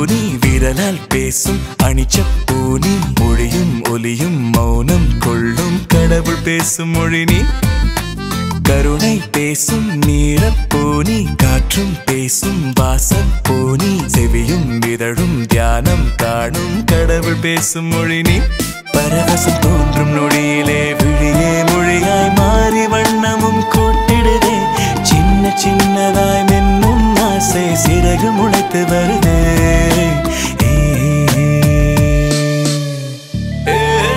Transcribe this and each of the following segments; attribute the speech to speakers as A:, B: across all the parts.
A: பூனி விரலால் பேசும் அணிச்சப்பூனி மொழியும் ஒலியும் மௌனம் கொள்ளும் கடவுள் பேசும் மொழி நீ கருணை பேசும் நீரப்பூனி காற்றும் பேசும் வாசப்பூனி செவியும் இதழும் தியானம் காணும் கடவுள் பேசும் மொழி நீ பரவசம் தோன்றும் நொடியிலே விழியே மொழியாய் மாறி வண்ணமும் கோட்டிடுதே சின்ன சின்னதாய் மென்னும் ஆசை சிறகு முளைத்து வருதே ஏ, ஏ,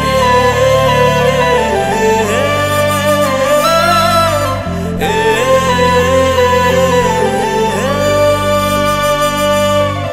A: ஏ, ஏ.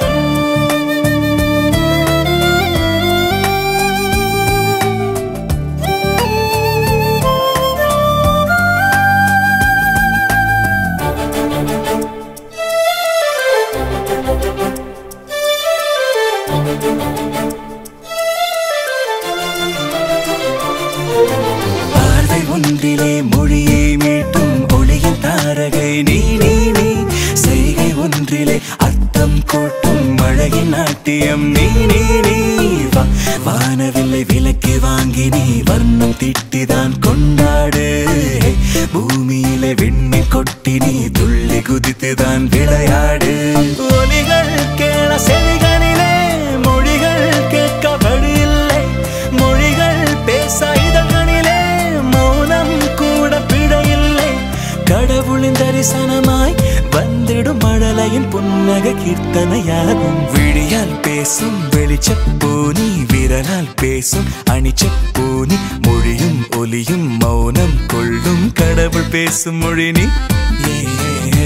A: பார்வை ஒன்றிலே மொழியை மீட்டும் ஒளியின் தாரகை நீ நீ நீ செய்கை ஒன்றிலே அர்த்தம் கூட்டும் மழையின் நாட்டியம் நீ நீ நீ வா வானவில்லை விலக்கி வாங்கி நீ வர்ணம் திட்டிதான் கொண்டாடு பூமியிலே விண்ணை கொட்டி நீ துள்ளி குதித்துதான் விளையாடு ஒலிகள் கேள செவிகளிலே மொழிகள் கேட்க வழி இல்லை மொழிகள் பேச இதழ்களிலே மௌனம் கூட பிழையில்லை கடவுளின் தரிசனமாய் வந்திடும் மழலையின் புன்னக கீர்த்தனையாகும் விழியால் பேசும் வெளிச்சப்பூனி விரலால் பேசும் அணிச்சப்பூனி மொழியும் ஒலியும் மௌனம் கொள்ளும் கடவுள் பேசும் மொழி நீ ஏ, ஏ,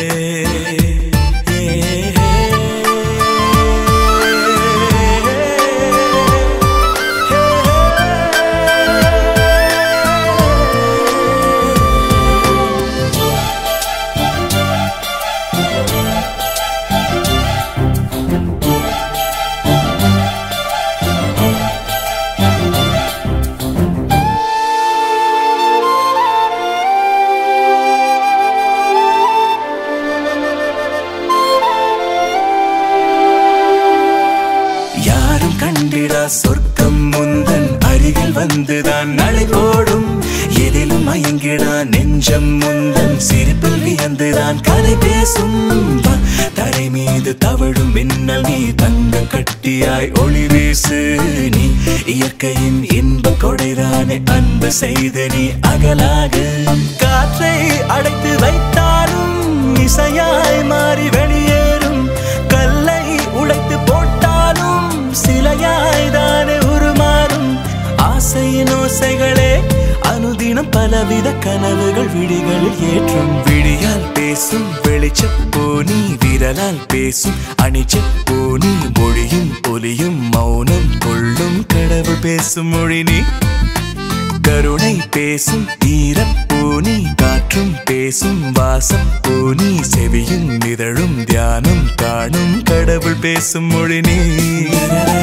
A: யாரும் கண்டிடா சொர்க்கம் முந்தன் அருகில் வந்துதான் நடை போடும் எதிலும் மயங்கிடா நெஞ்சம் முந்தன் சிரிப்பில் வியந்துதான் கதை பேசும் வா, தரை மீது தவழும் மின்னல் நீ தங்க கட்டியாய் ஒளி வீசு நீ இயற்கையின் இன்ப கொடைதானே அன்பு செய்து நீ அகலாக காற்றை அடைத்து வைத்தாலும் இசையாய் மாறி வெளியேறும் கல்லை உடைத்து போட்டாலும் சிலையாய் தானே உருமாறும் ஆசையின் ஓசைகளே அனுதினம் பலவித கனவுகள் விழிகளில் ஏற்றும் விழியால் பேசும் வெளிச்சப்பூனி விரலால் பேசும் அணிச்சப்பூனி மொழியும் ஒலியும் மௌனம் கொள்ளும் கடவுள் பேசும் மொழி நீ கருணை பேசும் ஈரப்பூனி காற்றும் பேசும் வாசப்பூனி செவியும் இதழும் தியானம் காணும் கடவுள் பேசும் மொழி நீ